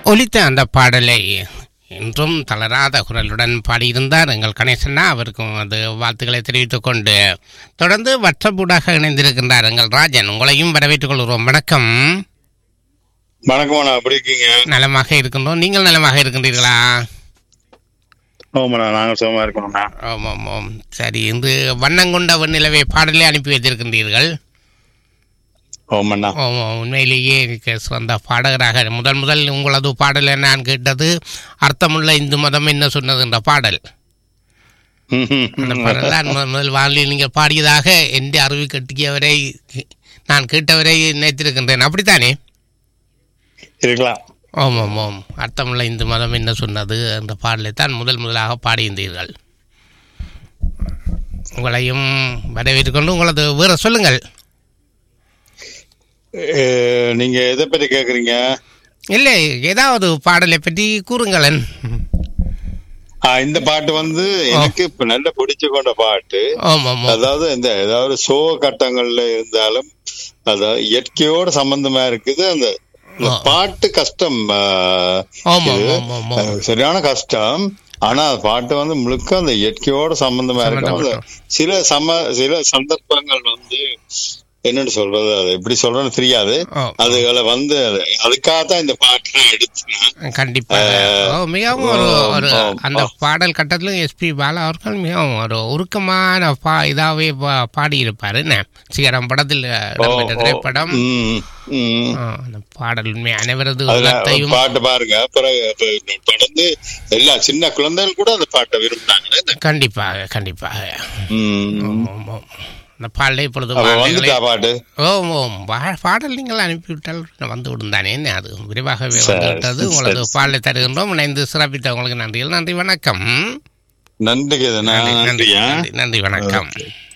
ஒலித்த அந்த பாடலை இன்றும் தளராத குரலுடன் பாடியிருந்தார் எங்கள் கணேசன்னா அவருக்கும் அது வாழ்த்துக்களை தெரிவித்துக் கொண்டு தொடர்ந்து வற்றபூடாக இணைந்திருக்கின்றார் எங்கள் ராஜன் உங்களையும் வரவேற்றுக் கொள்கிறோம் வணக்கம் வணக்கம்ண்ணா எப்படி இருக்கீங்க நலமாக இருக்கின்றோம் நீங்கள் நலமாக இருக்கின்றீர்களா ஓமண்ணா நாங்க சுகமா இருக்கணும்ண்ணா ஆமாம் ஆமாம் சரி இன்று வண்ணங்கொண்ட வெண்ணிலவை பாடலை அனுப்பி வைத்திருக்கின்றீர்கள் ஓமண்ணா ஆமாம் உண்மையிலேயே எனக்கு சிறந்த பாடகராக முதல் முதல் உங்களது பாடலை நான் கேட்டது அர்த்தமுள்ள இந்து மதம் என்ன சொன்னது என்ற பாடல் அந்த பாடல் தான் முதல் முதல் வானிலை நீங்கள் பாடியதாக எந்த அறிவு கட்டியவரை நான் கேட்டவரை நினைத்திருக்கின்றேன் அப்படித்தானே இருக்கலாம் ஆமாம் ஆமாம் அர்த்தமுள்ள இந்து மதம் என்ன சொன்னது அந்த பாடலை தான் முதல் முதலாக பாடியிருந்தீர்கள் உங்களையும் வரவேற்று கொண்டு உங்களது வேற சொல்லுங்கள் அஹ், நீங்க எதை பத்தி கேக்குறீங்க இல்லை ஏதாவது பாடலை பற்றி கூறுங்களேன் ஆ, இந்த பாட்டு வந்து எனக்கு இப்ப நல்ல பிடிச்சு கொண்ட பாட்டு ஆமாம் ஆமாம் அதாவது இந்த ஏதாவது சோ கட்டங்கள்ல இருந்தாலும் அதாவது இயற்கையோட சம்பந்தமா இருக்குது அந்த இந்த ஆ. பாட்டு கஷ்டம் அஹ், ஆமாம் இது, ஆமாம் ஆமாம் அஹ், சரியான கஷ்டம் ஆனா அந்த பாட்டு வந்து முழுக்க அந்த இயற்கையோட சம்பந்தமா இருக்கும் அந்த சில சம சில சந்தர்ப்பங்கள் வந்து என்னன்னு சொல்றது அது எப்படி சொல்றேன்னு தெரியாது ஆ. அதுகளை வந்து அது- அதுக்காகத்தான் இந்த பாட்டு நான் எடுத்தேன் கண்டிப்பாக ஓ, மிகவும் ஒரு ஒரு ஆம், அந்த ஆம். பாடல் கட்டத்திலும் எஸ்பி பாலா அவர்கள் மிகவும் ஒரு உருக்கமான பா இதாகவே பா- பாடியிருப்பார் என்ன சிகரம் படத்தில் இடம்பெற்ற திரைப்படம் ம், ம். ஆ, அந்த பாடல் உண்மை அனைவரது அதுல ஒரு உள்ளத்தையும் பாட்டு பாருங்க பிறகு இப்ப தொடர்ந்து எல்லா சின்ன குழந்தைகள் கூட அந்த பாட்டை விரும்புறாங்க கண்டிப்பாக கண்டிப்பாக ம். ஆமாம், ஆமாம். அந்த பாடலை இப்பொழுது அப்ப பாடல்களை- வந்துட்டா பாட்டு ஓம் ஓம் பா- பாடல் நீங்கள் அனுப்பிவிட்டால் வந்து விடுந்தானே என்ன அது விரைவாகவே சரி, வந்து விட்டது சரி, உங்களது சரி. பாடலை தருகின்றோம் இணைந்து சிறப்பித்த உங்களுக்கு நன்றிகள் நன்றி வணக்கம் நன்றி கேதனா நன்றி நன்றி நன்றியா நன்றி, நன்றி வணக்கம் ஓகே.